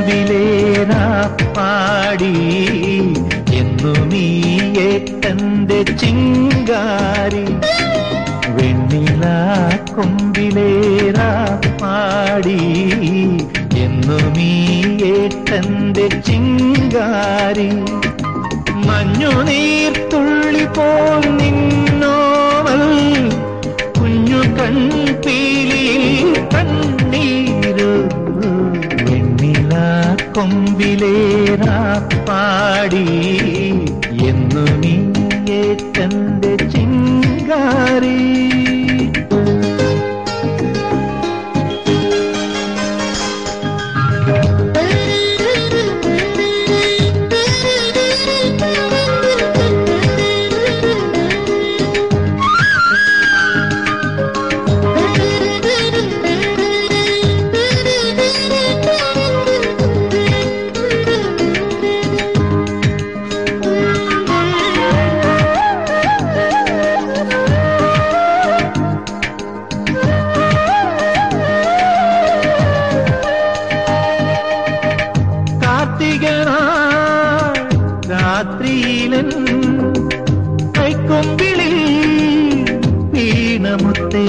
കൊമ്പിലേറാ പാടി എന്നു നീ ഏട്ടന്റെ ചിങ്കാരി വെണ്ണില കൊമ്പിലേറാ പാടി എന്നു നീ ഏട്ടന്റെ ചിങ്കാരി മഞ്ഞു നീർത്തുള്ളി പോൽ നിന്നോവൽ കുഞ്ഞു കൺപീലിയിൽ കണ്ണീരു വെണ്ണില കൊമ്പിലേറാ പാടി എന്നു നീ ഏട്ടന്റെ ചിങ്കാരി കാർത്തികനാൾ രാത്രിയിലൻ കൈക്കൊമ്പിളിൽ വീണമുത്തേ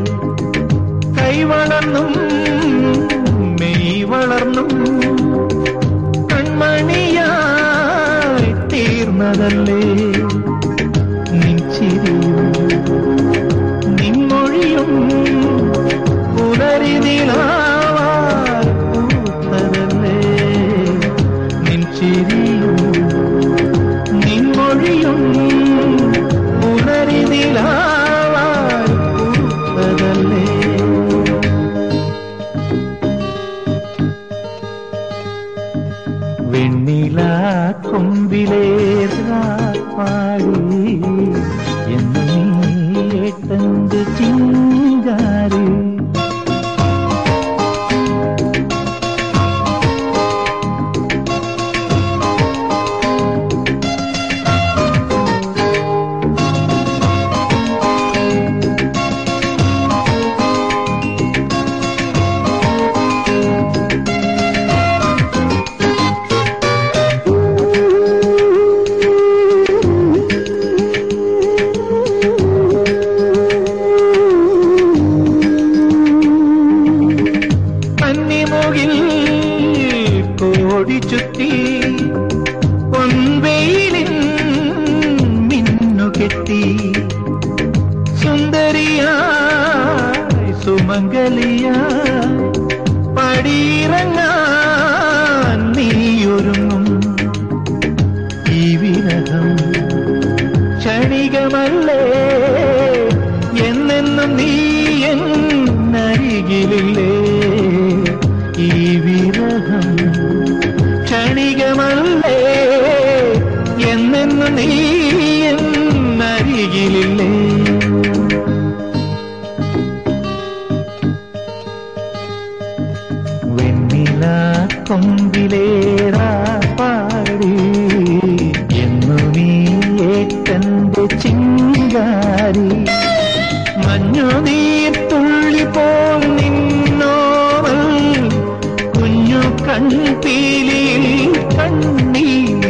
കൈവളർന്നും മെയ് വളർന്നും കൺമണിയായി തീർന്നതല്ലേ നിൻചിരിയും നിൻമൊഴിയും പുലരി നിലാവാൽ പൂത്തതല്ലേ നിൻചിരിയും നിൻമൊഴിയും പുലരി നിലാവാൽ പൂത്തതല്ലേ വെണ്ണില കൊമ്പിലേറാ പാടി എന്ന് നീ ഏട്ടന്റെ ചിങ്കാരി കന്നിമുകിൽ കോടി ചുറ്റി പൊൻവെയിലിൻ മിന്നുകെട്ടി സുന്ദരിയായി സുമംഗലിയായി പടിയിറങ്ങാൻ നീയൊരുങ്ങും ഈ വിരഹം ക്ഷണികമല്ലേ എന്നെന്നും നീ എന്നരികിലില്ലേ ഈ വിരഹം ക്ഷണികമല്ലേ എന്നെന്നും നീ എന്നരികിലില്ലേ വെണ്ണില കൊമ്പിലേറാ പാടി എന്നു നീ ഏട്ടന്റെ ചിങ്കാരി മഞ്ഞു നീർത്തുള്ളി പോൽ നിന്നോവൽ കുഞ്ഞു കൺപീലിയിൽ കണ്ണീർ